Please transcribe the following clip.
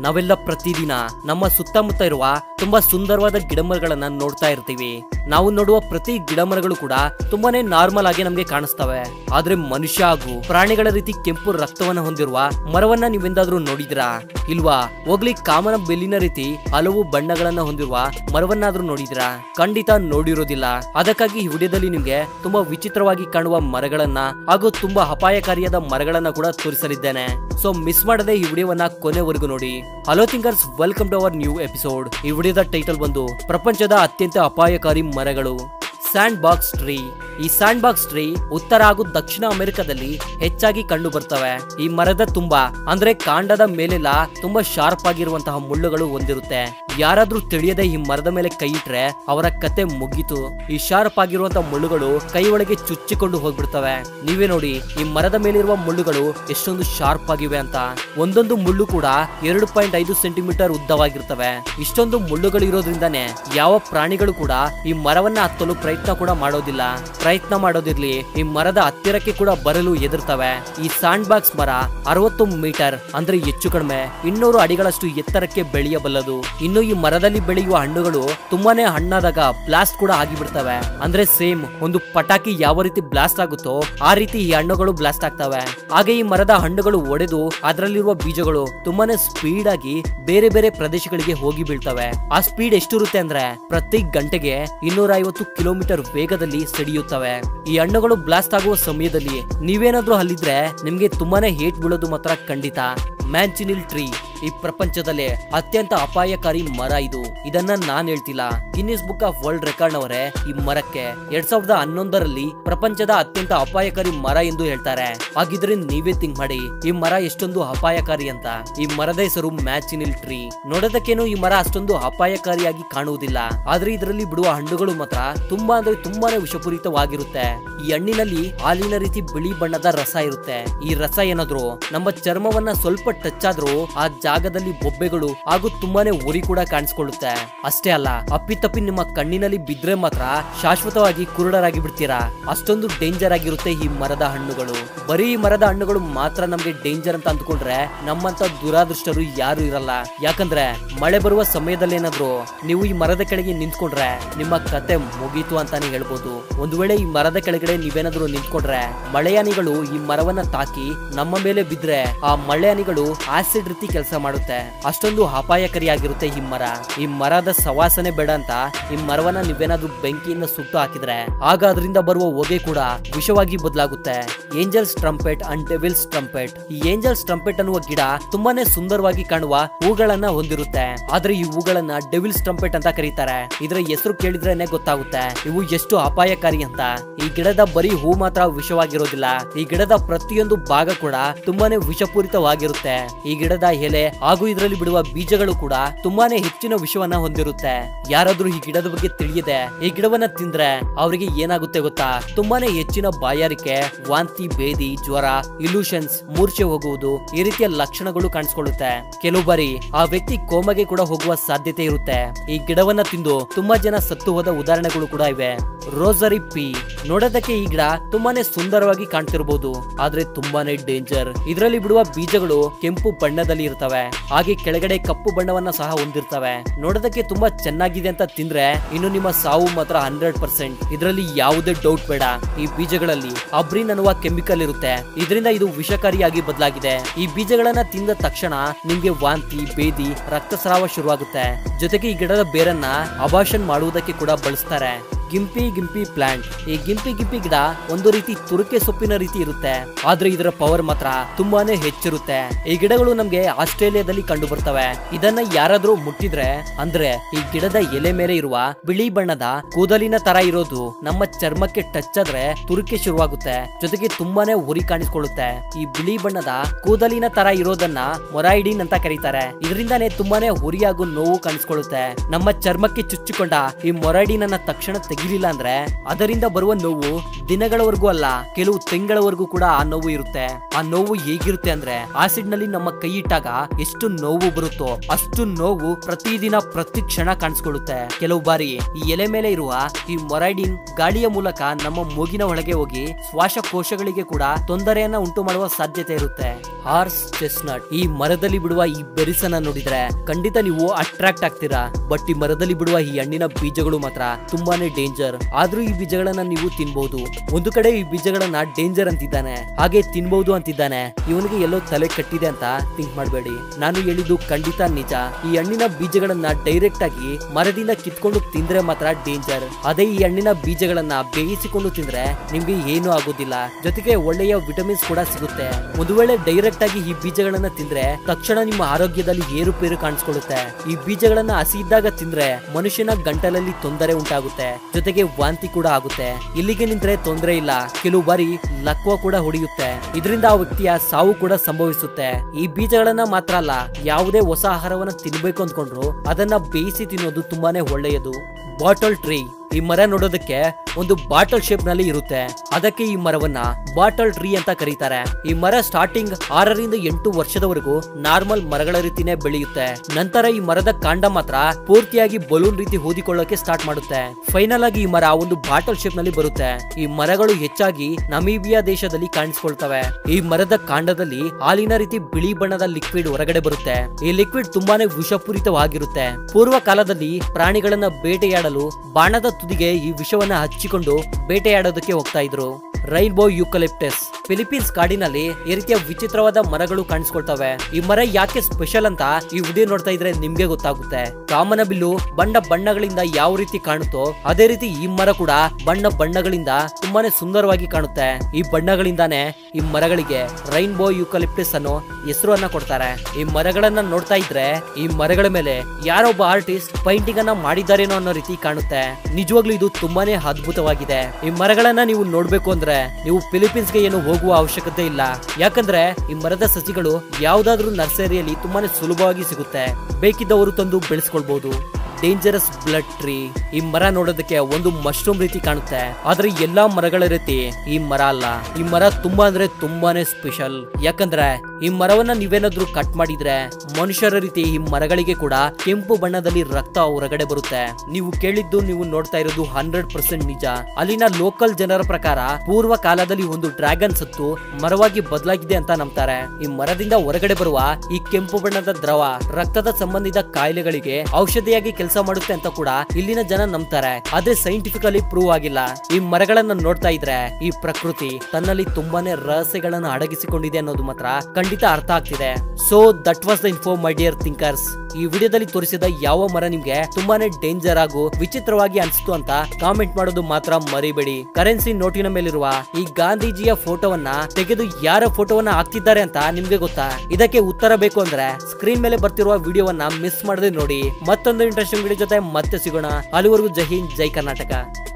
ನಾವೆಲ್ಲ ಪ್ರತಿದಿನ ನಮ್ಮ ಸುತ್ತಮುತ್ತ ಇರುವ ತುಂಬಾ ಸುಂದರವಾದ ಗಿಡಮರಗಳನ್ನ ನೋಡ್ತಾ ಇರ್ತೀವಿ ನಾವು ನೋಡುವ ಪ್ರತಿ ಗಿಡಮರಗಳು ಕೂಡ ತುಂಬಾನೇ ನಾರ್ಮಲ್ ಆಗಿ ನಮ್ಗೆ ಕಾಣಿಸ್ತವೆ ಆದ್ರೆ ಮನುಷ್ಯ ಹಾಗೂ ಪ್ರಾಣಿಗಳ ರೀತಿ ಕೆಂಪು ರಕ್ತವನ್ನ ಹೊಂದಿರುವ ಮರವನ್ನ ನೀವೆಂದಾದ್ರೂ ನೋಡಿದಿರಾ ಇಲ್ವಾ ಹೋಗ್ಲಿ ಕಾಮನ ಬೆಲ್ಲಿನ ರೀತಿ ಹಲವು ಬಣ್ಣಗಳನ್ನ ಹೊಂದಿರುವ ಮರವನ್ನಾದ್ರೂ ನೋಡಿದಿರಾ ಖಂಡಿತ ನೋಡಿರೋದಿಲ್ಲ ಅದಕ್ಕಾಗಿ ಈ ವಿಡಿಯೋದಲ್ಲಿ ನಿಮ್ಗೆ ತುಂಬಾ ವಿಚಿತ್ರವಾಗಿ ಕಾಣುವ ಮರಗಳನ್ನ ಹಾಗೂ ತುಂಬಾ ಅಪಾಯಕಾರಿಯಾದ ಮರಗಳನ್ನ ಕೂಡ ತೋರಿಸಲಿದ್ದೇನೆ ಸೊ ಮಿಸ್ ಮಾಡದೆ ಈ ವಿಡಿಯೋವನ್ನ ಕೊನೆವರೆಗೂ ನೋಡಿ hello thinkers welcome to our new episode ಈ ವಿಡಿಯೋದ ಟೈಟಲ್ ಬಂದು ಪ್ರಪಂಚದ ಅತ್ಯಂತ ಅಪಾಯಕಾರಿ ಮರಗಳು ಸ್ಯಾಂಡ್ ಬಾಕ್ಸ್ ಟ್ರೀ ಈ ಸ್ಯಾಂಡ್ ಬಾಕ್ಸ್ ಟ್ರೀ ಉತ್ತರ ಹಾಗೂ ದಕ್ಷಿಣ ಅಮೆರಿಕದಲ್ಲಿ ಹೆಚ್ಚಾಗಿ ಕಂಡು ಬರ್ತವೆ ಈ ಮರದ ತುಂಬಾ ಅಂದ್ರೆ ಕಾಂಡದ ಮೇಲೆಲ್ಲ ತುಂಬಾ ಶಾರ್ಪ್ ಆಗಿರುವಂತಹ ಮುಳ್ಳುಗಳು ಹೊಂದಿರುತ್ತೆ ಯಾರಾದ್ರೂ ತಿಳಿಯದೆ ಈ ಮರದ ಮೇಲೆ ಕೈ ಇಟ್ರೆ ಅವರ ಕತೆ ಮುಗೀತು ಈ ಶಾರ್ಪ್ ಆಗಿರುವಂತಹ ಮುಳ್ಳುಗಳು ಕೈ ಒಳಗೆ ಚುಚ್ಚಿಕೊಂಡು ಹೋಗ್ಬಿಡ್ತವೆ ನೀವೇ ನೋಡಿ ಈ ಮರದ ಮೇಲಿರುವ ಮುಳ್ಳುಗಳು ಎಷ್ಟೊಂದು ಶಾರ್ಪ್ ಆಗಿವೆ ಅಂತ ಒಂದೊಂದು ಮುಳ್ಳು ಕೂಡ ಎರಡು ಪಾಯಿಂಟ್ ಐದು ಸೆಂಟಿಮೀಟರ್ ಉದ್ದವಾಗಿರ್ತವೆ ಇಷ್ಟೊಂದು ಮುಳ್ಳುಗಳು ಇರೋದ್ರಿಂದಾನೆ ಯಾವ ಪ್ರಾಣಿಗಳು ಕೂಡ ಈ ಮರವನ್ನ ಹತ್ತಲು ಪ್ರಯತ್ನ ಕೂಡ ಮಾಡೋದಿಲ್ಲ ಪ್ರಯತ್ನ ಮಾಡೋದಿರ್ಲಿ ಈ ಮರದ ಹತ್ತಿರಕ್ಕೆ ಕೂಡ ಬರಲು ಎದುರ್ತವೆ ಈ ಸ್ಯಾಂಡ್ ಬಾಕ್ಸ್ ಮರ ಅರವತ್ತು ಮೀಟರ್ ಅಂದ್ರೆ ಹೆಚ್ಚು ಕಡಿಮೆ ಇನ್ನೂರು ಅಡಿಗಳಷ್ಟು ಎತ್ತರಕ್ಕೆ ಬೆಳೆಯಬಲ್ಲದು ಇನ್ನು ಈ ಮರದಲ್ಲಿ ಬೆಳೆಯುವ ಹಣ್ಣುಗಳು ತುಂಬಾನೇ ಹಣ್ಣಾದಾಗ ಬ್ಲಾಸ್ಟ್ ಕೂಡ ಆಗಿಬಿಡ್ತವೆ ಅಂದ್ರೆ ಸೇಮ್ ಒಂದು ಪಟಾಕಿ ಯಾವ ರೀತಿ ಬ್ಲಾಸ್ಟ್ ಆಗುತ್ತೋ ಆ ರೀತಿ ಈ ಹಣ್ಣುಗಳು ಬ್ಲಾಸ್ಟ್ ಆಗ್ತವೆ ಹಾಗೆ ಈ ಮರದ ಹಣ್ಣುಗಳು ಒಡೆದು ಅದರಲ್ಲಿರುವ ಬೀಜಗಳು ತುಂಬಾನೇ ಸ್ಪೀಡ್ ಆಗಿ ಬೇರೆ ಬೇರೆ ಪ್ರದೇಶಗಳಿಗೆ ಹೋಗಿ ಬೀಳ್ತವೆ ಆ ಸ್ಪೀಡ್ ಎಷ್ಟಿರುತ್ತೆ ಅಂದ್ರೆ ಪ್ರತಿ ಗಂಟೆಗೆ ಇನ್ನೂರ ಐವತ್ತು ಕಿಲೋಮೀಟರ್ ವೇಗದಲ್ಲಿ ಸಿಡಿಯುತ್ತವೆ ಈ ಹಣ್ಣುಗಳು ಬ್ಲಾಸ್ಟ್ ಆಗುವ ಸಮಯದಲ್ಲಿ ನೀವೇನಾದ್ರೂ ಅಲ್ಲಿದ್ರೆ ನಿಮ್ಗೆ ತುಂಬಾನೇ ಹೇಟ್ ಬೀಳೋದು ಮಾತ್ರ ಖಂಡಿತ ಮ್ಯಾಂಚಿನಿಲ್ ಟ್ರೀ ಈ ಪ್ರಪಂಚದಲ್ಲೇ ಅತ್ಯಂತ ಅಪಾಯಕಾರಿ ಮರ ಇದು ಇದನ್ನ ನಾನ್ ಹೇಳ್ತಿಲ್ಲ Guinness book of world record ನವರೇ ಈ ಮರಕ್ಕೆ ಎರಡ್ ಸಾವಿರದ ಹನ್ನೊಂದರಲ್ಲಿ ಪ್ರಪಂಚದ ಅತ್ಯಂತ ಅಪಾಯಕಾರಿ ಮರ ಎಂದು ಹೇಳ್ತಾರೆ ಹಾಗಿದ್ರೆ ನೀವೇ ಥಿಂಕ್ ಮಾಡಿ ಈ ಮರ ಎಷ್ಟೊಂದು ಅಪಾಯಕಾರಿ ಅಂತ ಈ ಮರದ ಹೆಸರು ಮ್ಯಾಚಿನಿಲ್ ಟ್ರೀ ನೋಡೋದಕ್ಕೇನು ಈ ಮರ ಅಷ್ಟೊಂದು ಅಪಾಯಕಾರಿಯಾಗಿ ಕಾಣುವುದಿಲ್ಲ ಆದ್ರೆ ಇದರಲ್ಲಿ ಬಿಡುವ ಹಣ್ಣುಗಳು ಮಾತ್ರ ತುಂಬಾ ಅಂದ್ರೆ ತುಂಬಾನೇ ವಿಷಪೂರಿತವಾಗಿರುತ್ತೆ ಈ ಹಣ್ಣಿನಲ್ಲಿ ಹಾಲಿನ ರೀತಿ ಬಿಳಿ ಬಣ್ಣದ ರಸ ಇರುತ್ತೆ ಈ ರಸ ಏನಾದ್ರು ನಮ್ಮ ಚರ್ಮವನ್ನ ಸ್ವಲ್ಪ ಟಚ್ ಆದ್ರೂ ಆ ಜಾಗದಲ್ಲಿ ಬೊಬ್ಬೆಗಳು ಹಾಗೂ ತುಂಬಾನೇ ಉರಿ ಕೂಡ ಕಾಣಿಸ್ಕೊಳ್ಳುತ್ತೆ ಅಷ್ಟೇ ಅಲ್ಲ ಅಪ್ಪಿತಪ್ಪಿ ನಿಮ್ಮ ಕಣ್ಣಿನಲ್ಲಿ ಬಿದ್ರೆ ಮಾತ್ರ ಶಾಶ್ವತವಾಗಿ ಕುರುಡರಾಗಿ ಬಿಡ್ತೀರಾ ಅಷ್ಟೊಂದು ಡೇಂಜರ್ ಆಗಿರುತ್ತೆ ಈ ಮರದ ಹಣ್ಣುಗಳು ಬರೀ ಈ ಮರದ ಹಣ್ಣುಗಳು ಮಾತ್ರ ನಮ್ಗೆ ಡೇಂಜರ್ ಅಂತ ಅಂದ್ಕೊಂಡ್ರೆ ನಮ್ಮಂತ ದುರಾದೃಷ್ಟರು ಯಾರು ಇರಲ್ಲ ಯಾಕಂದ್ರೆ ಮಳೆ ಬರುವ ಸಮಯದಲ್ಲಿ ಏನಾದ್ರು ನೀವು ಈ ಮರದ ಕೆಳಗೆ ನಿಂತ್ಕೊಂಡ್ರೆ ನಿಮ್ಮ ಕತೆ ಮುಗೀತು ಅಂತಾನೆ ಹೇಳ್ಬೋದು ಒಂದು ವೇಳೆ ಈ ಮರದ ಕೆಳಗಡೆ ನೀವೇನಾದ್ರೂ ನಿಂತ್ಕೊಂಡ್ರೆ ಮಳೆಯಾನಿಗಳು ಈ ಮರವನ್ನ ತಾಕಿ ನಮ್ಮ ಮೇಲೆ ಬಿದ್ರೆ ಆ ಮಳೆಯಾನಿಗಳು ಆಸಿಡ್ ರೀತಿ ಕೆಲಸ ಮಾಡುತ್ತೆ ಅಷ್ಟೊಂದು ಅಪಾಯಕಾರಿಯಾಗಿರುತ್ತೆ ಈ ಮರ ಈ ಮರದ ಸವಾಸನೆ ಬೇಡ ಅಂತ ಈ ಮರವನ್ನ ನೀವೇನಾದ್ರೂ ಬೆಂಕಿಯಿಂದ ಸುಟ್ಟು ಹಾಕಿದ್ರೆ ಆಗ ಅದರಿಂದ ಬರುವ ಹೊಗೆ ಕೂಡ ವಿಷವಾಗಿ ಬದಲಾಗುತ್ತೆ angels trumpet and devils trumpet ಈ ಏಂಜಲ್ಸ್ ಟ್ರಂಪೆಟ್ ಅನ್ನುವ ಗಿಡ ತುಂಬಾನೇ ಸುಂದರವಾಗಿ ಕಾಣುವ ಹೂಗಳನ್ನ ಹೊಂದಿರುತ್ತೆ ಆದ್ರೆ ಈ ಹೂಗಳನ್ನ ಡೆವಿಲ್ಸ್ ಟ್ರಂಪೆಟ್ ಅಂತ ಕರೀತಾರೆ ಇದರ ಹೆಸರು ಕೇಳಿದ್ರೇನೆ ಗೊತ್ತಾಗುತ್ತೆ ಇವು ಎಷ್ಟು ಅಪಾಯಕಾರಿ ಅಂತ ಈ ಗಿಡದ ಬರೀ ಹೂ ಮಾತ್ರ ವಿಷವಾಗಿರೋದಿಲ್ಲ ಈ ಗಿಡದ ಪ್ರತಿಯೊಂದು ಭಾಗ ಕೂಡ ತುಂಬಾನೇ ವಿಷಪೂರಿತವಾಗಿರುತ್ತೆ ಈ ಗಿಡದ ಎಲೆ ಹಾಗೂ ಇದರಲ್ಲಿ ಬಿಡುವ ಬೀಜಗಳು ಕೂಡ ತುಂಬಾನೇ ಹೆಚ್ಚಿನ ವಿಷವನ್ನ ಹೊಂದಿರುತ್ತೆ ಯಾರಾದ್ರೂ ಈ ಗಿಡದ ಬಗ್ಗೆ ತಿಳಿಯದೆ ಈ ಗಿಡವನ್ನ ತಿಂದ್ರೆ ಅವರಿಗೆ ಏನಾಗುತ್ತೆ ಗೊತ್ತಾ ತುಂಬಾನೇ ಹೆಚ್ಚಿನ ಬಾಯಾರಿಕೆ ವಾಂತಿ ಬೇದಿ ಜ್ವರ ಇಲ್ಯೂಷನ್ಸ್ ಮೂರ್ಛೆ ಹೋಗುವುದು ಈ ರೀತಿಯ ಲಕ್ಷಣಗಳು ಕಾಣಿಸ್ಕೊಳ್ಳುತ್ತೆ ಕೆಲವು ಬಾರಿ ಆ ವ್ಯಕ್ತಿ ಕೋಮಗೆ ಕೂಡ ಹೋಗುವ ಸಾಧ್ಯತೆ ಇರುತ್ತೆ ಈ ಗಿಡವನ್ನ ತಿಂದು ತುಂಬಾ ಜನ ಸತ್ತು ಹೋದ ಉದಾಹರಣೆಗಳು ಕೂಡ ಇವೆ ರೋಸರಿ ಪಿ ನೋಡೋದಕ್ಕೆ ಈ ಗಿಡ ತುಂಬಾನೇ ಸುಂದರವಾಗಿ ಕಾಣ್ತಿರ್ಬೋದು ಆದ್ರೆ ತುಂಬಾನೇ ಡೇಂಜರ್ ಇದರಲ್ಲಿ ಬಿಡುವ ಬೀಜಗಳು ಕೆಂಪು ಬಣ್ಣದಲ್ಲಿ ಇರ್ತವೆ ಹಾಗೆ ಕೆಳಗಡೆ ಕಪ್ಪು ಬಣ್ಣವನ್ನ ಸಹ ಹೊಂದಿರ್ತವೆ ನೋಡೋದಕ್ಕೆ ತುಂಬಾ ಚೆನ್ನಾಗಿದೆ ಅಂತ ತಿಂದ್ರೆ ಇನ್ನು ನಿಮ್ಮ ಸಾವು ಮಾತ್ರ ಹಂಡ್ರೆಡ್ ಪರ್ಸೆಂಟ್ ಇದರಲ್ಲಿ ಯಾವುದೇ ಡೌಟ್ ಬೇಡ ಈ ಬೀಜಗಳಲ್ಲಿ ಅಬ್ರಿನ್ ಅನ್ನುವ ಕೆಮಿಕಲ್ ಇರುತ್ತೆ ಇದರಿಂದ ಇದು ವಿಷಕಾರಿಯಾಗಿ ಬದಲಾಗಿದೆ ಈ ಬೀಜಗಳನ್ನ ತಿಂದ ತಕ್ಷಣ ನಿಮ್ಗೆ ವಾಂತಿ ಬೇದಿ ರಕ್ತಸ್ರಾವ ಶುರುವಾಗುತ್ತೆ ಜೊತೆಗೆ ಈ ಗಿಡದ ಬೇರನ್ನ ಅಭಾಷನ್ ಮಾಡುವುದಕ್ಕೆ ಕೂಡ ಬಳಸ್ತಾರೆ ಗಿಂಪಿ ಗಿಂಪಿ ಪ್ಲಾಂಟ್ ಈ ಗಿಂಪಿ ಗಿಂಪಿ ಗಿಡ ಒಂದು ರೀತಿ ತುರುಕೆ ಸೊಪ್ಪಿನ ರೀತಿ ಇರುತ್ತೆ ಆದ್ರೆ ಇದರ ಪವರ್ ಮಾತ್ರ ತುಂಬಾನೇ ಹೆಚ್ಚಿರುತ್ತೆ ಈ ಗಿಡಗಳು ನಮ್ಗೆ ಆಸ್ಟ್ರೇಲಿಯಾದಲ್ಲಿ ಕಂಡು ಬರ್ತವೆ ಇದನ್ನ ಯಾರಾದ್ರೂ ಮುಟ್ಟಿದ್ರೆ ಅಂದ್ರೆ ಈ ಗಿಡದ ಎಲೆ ಮೇಲೆ ಇರುವ ಬಿಳಿ ಬಣ್ಣದ ಕೂದಲಿನ ತರ ಇರೋದು ನಮ್ಮ ಚರ್ಮಕ್ಕೆ ಟಚ್ ಆದ್ರೆ ತುರುಕೆ ಶುರುವಾಗುತ್ತೆ ಜೊತೆಗೆ ತುಂಬಾನೇ ಉರಿ ಕಾಣಿಸ್ಕೊಳ್ಳುತ್ತೆ ಈ ಬಿಳಿ ಬಣ್ಣದ ಕೂದಲಿನ ತರ ಇರೋದನ್ನ ಮೊರೈಡಿನ್ ಅಂತ ಕರೀತಾರೆ ಇದರಿಂದಾನೇ ತುಂಬಾನೇ ಉರಿ ಹಾಗೂ ನೋವು ಕಾಣಿಸ್ಕೊಳ್ಳುತ್ತೆ ನಮ್ಮ ಚರ್ಮಕ್ಕೆ ಚುಚ್ಚಿಕೊಂಡ ಈ ಮೊರೈಡಿನ್ ಅನ್ನ ತಕ್ಷಣ ತೆಗಿಲಿಲ್ಲ ಅಂದ್ರೆ ಅದರಿಂದ ಬರುವ ನೋವು ದಿನಗಳವರೆಗೂ ಅಲ್ಲ ಕೆಲವು ತಿಂಗಳವರೆಗೂ ಕೂಡ ಆ ನೋವು ಇರುತ್ತೆ ಆ ನೋವು ಹೇಗಿರುತ್ತೆ ಅಂದ್ರೆ ಆಸಿಡ್ ನಲ್ಲಿ ನಮ್ಮ ಕೈ ಇಟ್ಟಾಗ ಎಷ್ಟು ನೋವು ಬರುತ್ತೋ ಅಷ್ಟು ನೋವು ಪ್ರತಿದಿನ ಪ್ರತಿ ಕ್ಷಣ ಕಾಣಿಸ್ಕೊಳ್ಳುತ್ತೆ ಕೆಲವು ಬಾರಿ ಈ ಎಲೆ ಮೇಲೆ ಇರುವ ಈ ಮೊರೈಡಿನ್ ಗಾಳಿಯ ಮೂಲಕ ನಮ್ಮ ಮೂಗಿನ ಒಳಗೆ ಹೋಗಿ ಶ್ವಾಸಕೋಶಗಳಿಗೆ ಕೂಡ ತೊಂದರೆಯನ್ನ ಉಂಟು ಮಾಡುವ ಸಾಧ್ಯತೆ ಇರುತ್ತೆ ಹಾರ್ಸ್ ಚೆಸ್ನಟ್ ಈ ಮರದಲ್ಲಿ ಬಿಡುವ ಈ ಬೆರಿಸನ್ನ ನೋಡಿದ್ರೆ ಖಂಡಿತ ನೀವು ಅಟ್ರಾಕ್ಟ್ ಆಗ್ತೀರಾ ಬಟ್ ಈ ಮರದಲ್ಲಿ ಬಿಡುವ ಈ ಹಣ್ಣಿನ ಬೀಜಗಳು ಮಾತ್ರ ತುಂಬಾನೇ ಡೇಂಜರ್ ಆದ್ರೂ ಈ ಬೀಜಗಳನ್ನ ನೀವು ತಿನ್ಬಹುದು ಒಂದು ಕಡೆ ಈ ಬೀಜಗಳನ್ನ ಡೇಂಜರ್ ಅಂತಿದ್ದಾನೆ ಹಾಗೆ ತಿನ್ಬಹುದು ಅಂತಿದ್ದಾನೆ ಇವನಿಗೆ ಎಲ್ಲೋ ತಲೆ ಕಟ್ಟಿದೆ ಅಂತ ಥಿಂಕ್ ಮಾಡಬೇಡಿ ನಾನು ಹೇಳಿದ್ದು ಖಂಡಿತ ನಿಜ ಈ ಹಣ್ಣಿನ ಬೀಜಗಳನ್ನ ಡೈರೆಕ್ಟ್ ಆಗಿ ಮರದಿಂದ ಕಿತ್ಕೊಂಡು ತಿಂದ್ರೆ ಮಾತ್ರ ಡೇಂಜರ್ ಅದೇ ಈ ಹಣ್ಣಿನ ಬೀಜಗಳನ್ನ ಬೇಯಿಸಿಕೊಂಡು ತಿಂದ್ರೆ ನಿಮ್ಗೆ ಏನು ಆಗೋದಿಲ್ಲ ಜೊತೆಗೆ ಒಳ್ಳೆಯ ವಿಟಮಿನ್ಸ್ ಕೂಡ ಸಿಗುತ್ತೆ ಒಂದು ವೇಳೆ ಡೈರೆಕ್ಟ್ ಆಗಿ ಈ ಬೀಜಗಳನ್ನ ತಿಂದ್ರೆ ತಕ್ಷಣ ನಿಮ್ಮ ಆರೋಗ್ಯದಲ್ಲಿ ಏರುಪೇರು ಕಾಣಿಸ್ಕೊಳ್ಳುತ್ತೆ ಈ ಬೀಜಗಳನ್ನ ಹಸಿ ಇದ್ದಾಗ ತಿಂದ್ರೆ ಮನುಷ್ಯನ ಗಂಟಲಲ್ಲಿ ತೊಂದರೆ ಉಂಟಾಗುತ್ತೆ ಜೊತೆಗೆ ವಾಂತಿ ಕೂಡ ಆಗುತ್ತೆ ಇಲ್ಲಿಗೆ ನಿಂತ್ರೆ ತೊಂದರೆ ಇಲ್ಲ ಕೆಲವು ಬಾರಿ ಲಕ್ವ ಕೂಡ ಹೊಡೆಯುತ್ತೆ ಇದರಿಂದ ಆ ವ್ಯಕ್ತಿಯ ಸಾವು ಕೂಡ ಸಂಭವಿಸುತ್ತೆ ಈ ಬೀಜಗಳನ್ನ ಮಾತ್ರ ಅಲ್ಲ ಯಾವುದೇ ಹೊಸ ಆಹಾರವನ್ನ ತಿನ್ಬೇಕು ಅಂದ್ಕೊಂಡ್ರು ಅದನ್ನ ಬೇಯಿಸಿ ತಿನ್ನೋದು ತುಂಬಾನೇ ಒಳ್ಳೆಯದು ಬಾಟಲ್ ಟ್ರೀ ಈ ಮರ ನೋಡೋದಕ್ಕೆ ಒಂದು ಬಾಟಲ್ ಶೇಪ್ ನಲ್ಲಿ ಇರುತ್ತೆ ಅದಕ್ಕೆ ಈ ಮರವನ್ನ ಬಾಟಲ್ ಟ್ರೀ ಅಂತ ಕರೀತಾರೆ ಈ ಮರ ಸ್ಟಾರ್ಟಿಂಗ್ ಆರರಿಂದ ಎಂಟು ವರ್ಷದವರೆಗೂ ನಾರ್ಮಲ್ ಮರಗಳ ರೀತಿನೇ ಬೆಳೆಯುತ್ತೆ ನಂತರ ಈ ಮರದ ಕಾಂಡ ಮಾತ್ರ ಪೂರ್ತಿಯಾಗಿ ಬಲೂನ್ ರೀತಿ ಓದಿಕೊಳ್ಳೋಕೆ ಸ್ಟಾರ್ಟ್ ಮಾಡುತ್ತೆ ಫೈನಲ್ ಆಗಿ ಈ ಮರ ಒಂದು ಬಾಟಲ್ ಶೇಪ್ ನಲ್ಲಿ ಬರುತ್ತೆ ಈ ಮರಗಳು ಹೆಚ್ಚಾಗಿ ನಮೀಬಿಯಾ ದೇಶದಲ್ಲಿ ಕಾಣಿಸ್ಕೊಳ್ತವೆ ಈ ಮರದ ಕಾಂಡದಲ್ಲಿ ಹಾಲಿನ ರೀತಿ ಬಿಳಿ ಬಣ್ಣದ ಲಿಕ್ವಿಡ್ ಹೊರಗಡೆ ಬರುತ್ತೆ ಈ ಲಿಕ್ವಿಡ್ ತುಂಬಾನೇ ವಿಷಪೂರಿತವಾಗಿರುತ್ತೆ ಪೂರ್ವ ಕಾಲದಲ್ಲಿ ಪ್ರಾಣಿಗಳನ್ನ ಬೇಟೆಯಾಡಲು ಬಾಣದ ತುದಿಗೆ ಈ ವಿಷವನ್ನ ಹಚ್ಚಿಕೊಂಡು ಬೇಟೆಯಾಡೋದಕ್ಕೆ ಹೋಗ್ತಾ ಇದ್ರು ರೈನ್ಬೋ ಯೂಕಲಿಪ್ಟಸ್ ಫಿಲಿಪೀನ್ಸ್ ಕಾಡಿನಲ್ಲಿ ಈ ರೀತಿಯ ವಿಚಿತ್ರವಾದ ಮರಗಳು ಕಾಣಿಸ್ಕೊಳ್ತವೆ ಈ ಮರ ಯಾಕೆ ಸ್ಪೆಷಲ್ ಅಂತ ಈ ವಿಡಿಯೋ ನೋಡ್ತಾ ಇದ್ರೆ ನಿಮ್ಗೆ ಗೊತ್ತಾಗುತ್ತೆ ಕಾಮನ ಬಿಲ್ಲು ಬಣ್ಣ ಬಣ್ಣಗಳಿಂದ ಯಾವ ರೀತಿ ಕಾಣುತ್ತೋ ಅದೇ ರೀತಿ ಈ ಮರ ಕೂಡ ಬಣ್ಣ ಬಣ್ಣಗಳಿಂದ ತುಂಬಾನೇ ಸುಂದರವಾಗಿ ಕಾಣುತ್ತೆ ಈ ಬಣ್ಣಗಳಿಂದಾನೇ ಈ ಮರಗಳಿಗೆ ರೈನ್ಬೋ ಯೂಕಲಿಪ್ಟಸ್ ಅನ್ನೋ ಹೆಸರನ್ನ ಕೊಡ್ತಾರೆ ಈ ಮರಗಳನ್ನ ನೋಡ್ತಾ ಇದ್ರೆ ಈ ಮರಗಳ ಮೇಲೆ ಯಾರೊಬ್ಬ ಆರ್ಟಿಸ್ಟ್ ಪೈಂಟಿಂಗ್ ಅನ್ನ ಮಾಡಿದ್ದಾರೇನೋ ಅನ್ನೋ ರೀತಿ ಕಾಣುತ್ತೆ ನಿಜವಾಗ್ಲೂ ಇದು ತುಂಬಾನೇ ಅದ್ಭುತವಾಗಿದೆ ಈ ಮರಗಳನ್ನ ನೀವು ನೋಡ್ಬೇಕು ಅಂದ್ರೆ ನೀವು ಫಿಲಿಪೀನ್ಸ್ಗೆ ಏನು ಹೋಗುವ ಅವಶ್ಯಕತೆ ಇಲ್ಲ ಯಾಕಂದ್ರೆ ಈ ಮರದ ಸಸಿಗಳು ಯಾವ್ದಾದ್ರೂ ನರ್ಸರಿಯಲ್ಲಿ ತುಂಬಾನೇ ಸುಲಭವಾಗಿ ಸಿಗುತ್ತೆ ಬೇಕಿದ್ದವರು ತಂದು ಬೆಳೆಸ್ಕೊಳ್ಬಹುದು ಡೇಂಜರಸ್ ಬ್ಲಡ್ ಟ್ರೀ ಈ ಮರ ನೋಡೋದಕ್ಕೆ ಒಂದು ಮಶ್ರೂಮ್ ರೀತಿ ಕಾಣುತ್ತೆ ಆದ್ರೆ ಎಲ್ಲಾ ಮರಗಳ ರೀತಿ ಈ ಮರ ಅಲ್ಲ ಈ ಮರ ತುಂಬಾ ಅಂದ್ರೆ ತುಂಬಾನೇ ಸ್ಪೆಷಲ್ ಯಾಕಂದ್ರೆ ಈ ಮರವನ್ನ ನೀವೇನಾದ್ರೂ ಕಟ್ ಮಾಡಿದ್ರೆ ಮನುಷ್ಯರ ರೀತಿ ಈ ಮರಗಳಿಗೆ ಕೂಡ ಕೆಂಪು ಬಣ್ಣದಲ್ಲಿ ರಕ್ತ ಹೊರಗಡೆ ಬರುತ್ತೆ ನೀವು ಕೇಳಿದ್ದು ನೀವು ನೋಡ್ತಾ ಇರೋದು ಹಂಡ್ರೆಡ್ ಪರ್ಸೆಂಟ್ ನಿಜ ಅಲ್ಲಿನ ಲೋಕಲ್ ಜನರ ಪ್ರಕಾರ ಪೂರ್ವ ಕಾಲದಲ್ಲಿ ಒಂದು ಡ್ರ್ಯಾಗನ್ ಸತ್ತು ಮರವಾಗಿ ಬದಲಾಗಿದೆ ಅಂತ ನಂಬ್ತಾರೆ ಈ ಮರದಿಂದ ಹೊರಗಡೆ ಬರುವ ಈ ಕೆಂಪು ಬಣ್ಣದ ದ್ರವ ರಕ್ತದ ಸಂಬಂಧಿತ ಕಾಯಿಲೆಗಳಿಗೆ ಔಷಧಿಯಾಗಿ ಕೆಲಸ ಮಾಡುತ್ತೆ ಅಂತ ಕೂಡ ಇಲ್ಲಿನ ಜನ ನಂಬ್ತಾರೆ ಆದ್ರೆ ಸೈಂಟಿಫಿಕಲಿ ಪ್ರೂವ್ ಆಗಿಲ್ಲ ಈ ಮರಗಳನ್ನ ನೋಡ್ತಾ ಇದ್ರೆ ಈ ಪ್ರಕೃತಿ ತನ್ನಲ್ಲಿ ತುಂಬಾನೇ ರಹಸ್ಯಗಳನ್ನ ಅಡಗಿಸಿಕೊಂಡಿದೆ ಅನ್ನೋದು ಮಾತ್ರ ಖಂಡಿತ ಅರ್ಥ ಆಗ್ತಿದೆ so that was the info my dear thinkers ಈ ವಿಡಿಯೋದಲ್ಲಿ ತೋರಿಸಿದ ಯಾವ ಮರ ನಿಮ್ಗೆ ತುಂಬಾನೇ ಡೇಂಜರ್ ಆಗು ವಿಚಿತ್ರವಾಗಿ ಅನ್ಸ್ತು ಅಂತ ಕಾಮೆಂಟ್ ಮಾಡೋದು ಮಾತ್ರ ಮರಿಬೇಡಿ ಕರೆನ್ಸಿ ನೋಟಿನ ಮೇಲಿರುವ ಈ ಗಾಂಧೀಜಿಯ ಫೋಟೋವನ್ನ ತೆಗೆದು ಯಾರ ಫೋಟೋವನ್ನ ಹಾಕ್ತಿದ್ದಾರೆ ಅಂತ ನಿಮ್ಗೆ ಗೊತ್ತಾ ಇದಕ್ಕೆ ಉತ್ತರ ಬೇಕು ಅಂದ್ರೆ ಸ್ಕ್ರೀನ್ ಮೇಲೆ ಬರ್ತಿರುವ ವಿಡಿಯೋವನ್ನ ಮಿಸ್ ಮಾಡದೆ ನೋಡಿ ಮತ್ತೊಂದು ಇಂಟ್ರೆಸ್ಟಿಂಗ್ ವಿಡಿಯೋ ಜೊತೆ ಮತ್ತೆ ಸಿಗೋಣ ಅಲ್ಲಿವರೆಗೂ ಜೈ ಹಿಂದ್ ಜೈ ಕರ್ನಾಟಕ